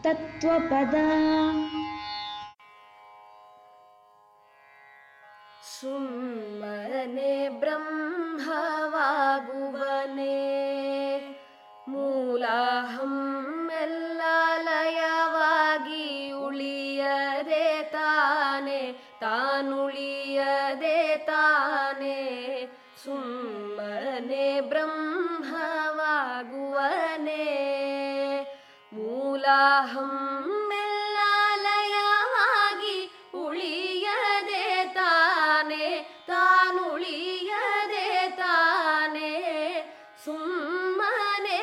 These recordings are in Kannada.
ತತ್ವಪದ ಸುಮ್ಮನೆ ಬ್ರಹ್ಮವಾಗುವನೆ ಮೂಲಹಂ ಎಲ್ಲ ಲಯವಾಗಿ ಉಳಿಯದೆ ತಾನೆ ತಾನುಳಿಯದೆ ತಾನೆ ಸುಮ್ಮನೆ ಬ್ರಹ್ಮವಾಗುವನೆ ಮೂಲಹಂ ಎಲ್ಲ ಲಯವಾಗಿ ಉಳಿಯದೆ ತಾನೆ ತಾನುಳಿಯದೆ ತಾನೆ ಸುಮ್ಮನೆ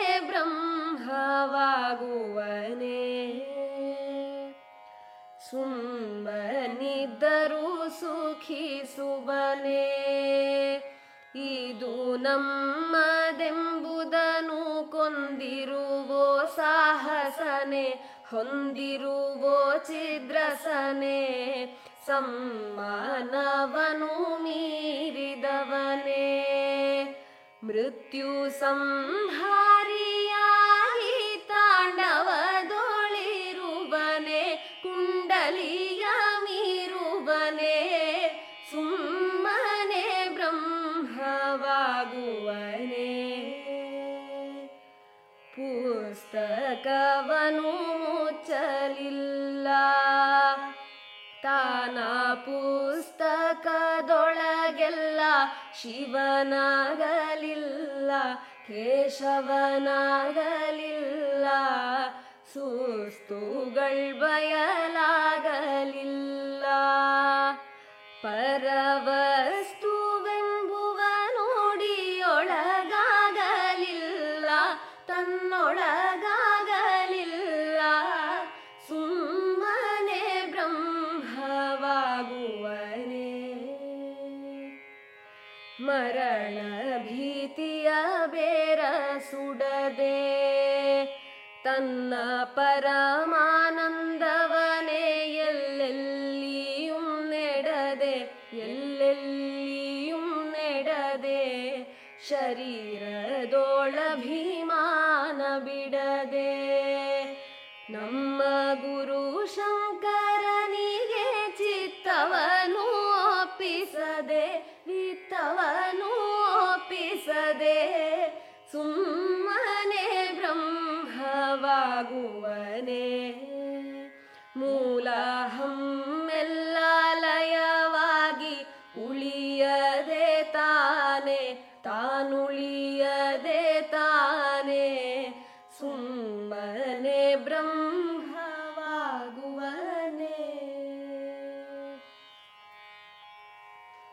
ಬ್ರಹ್ಮವಾಗುವನೆ ಸುಮ್ಮನಿದ್ದರೂ ಸುಖಿಸುವನೆ ಇದು ನಮ್ಮದೆಂಬುದನು ಕೊಂದಿರುವೋ ಸಾಹಸನೆ ಹೊಂದಿರುವೋ ಛಿದ್ರಸನೆ ಸಮ್ಮಾನವನು ಮೀರಿದವನೇ ಮೃತ್ಯು ಸಂಹಾರಿಯಾಗಿ ತಾಂಡವದೊಳಿರುವನೆ ಕುಂಡಲಿಯ ಮೀರುವನೆ ಸುಮ್ಮನೆ ಬ್ರಹ್ಮವಾಗುವನೆ ಪುಸ್ತಕವನು ಮುಚ್ಚಲಿಲ್ಲ ತಾನ ಪುಸ್ತಕದೊಳಗೆಲ್ಲ ಶಿವನಾಗಲಿಲ್ಲ ಕೇಶವನಾಗಲಿಲ್ಲ ಸುಸ್ತುಗಳ್ ಬಯಲಾಗಲಿಲ್ಲ ಪರವಸ್ತುವೆಂಬುವ ನೋಡಿಯೊಳಗಾಗಲಿಲ್ಲ ತನ್ನೊಳಗಾಗಲಿಲ್ಲ ಸುಮ್ಮನೆ ಬ್ರಹ್ಮವಾಗುವನೆ ಮರಣ ಭೀತಿಯ ಬೇರ ಸುಡದೆ ತನ್ನ ಪರಮಾನಂದವನೇ ಎಲ್ಲೆಲ್ಲಿயும் ನೆಡದೆ ಎಲ್ಲೆಲ್ಲಿயும் ನೆಡದೆ ಶರೀರದೋಳಭಿಮಾನ ಬಿಡದೆ ನಮ್ಮ ಗುರು ಶಂಕರನಿಗೆ ಚಿತ್ತವನು ಒಪ್ಪಿಸದೆ ವಿತ್ತವನು ಒಪ್ಪಿಸದೆ ಸುಮ್ಮನೆ ಬ್ರಹ್ಮವಾಗುವನೆ ಮೂಲಹಂ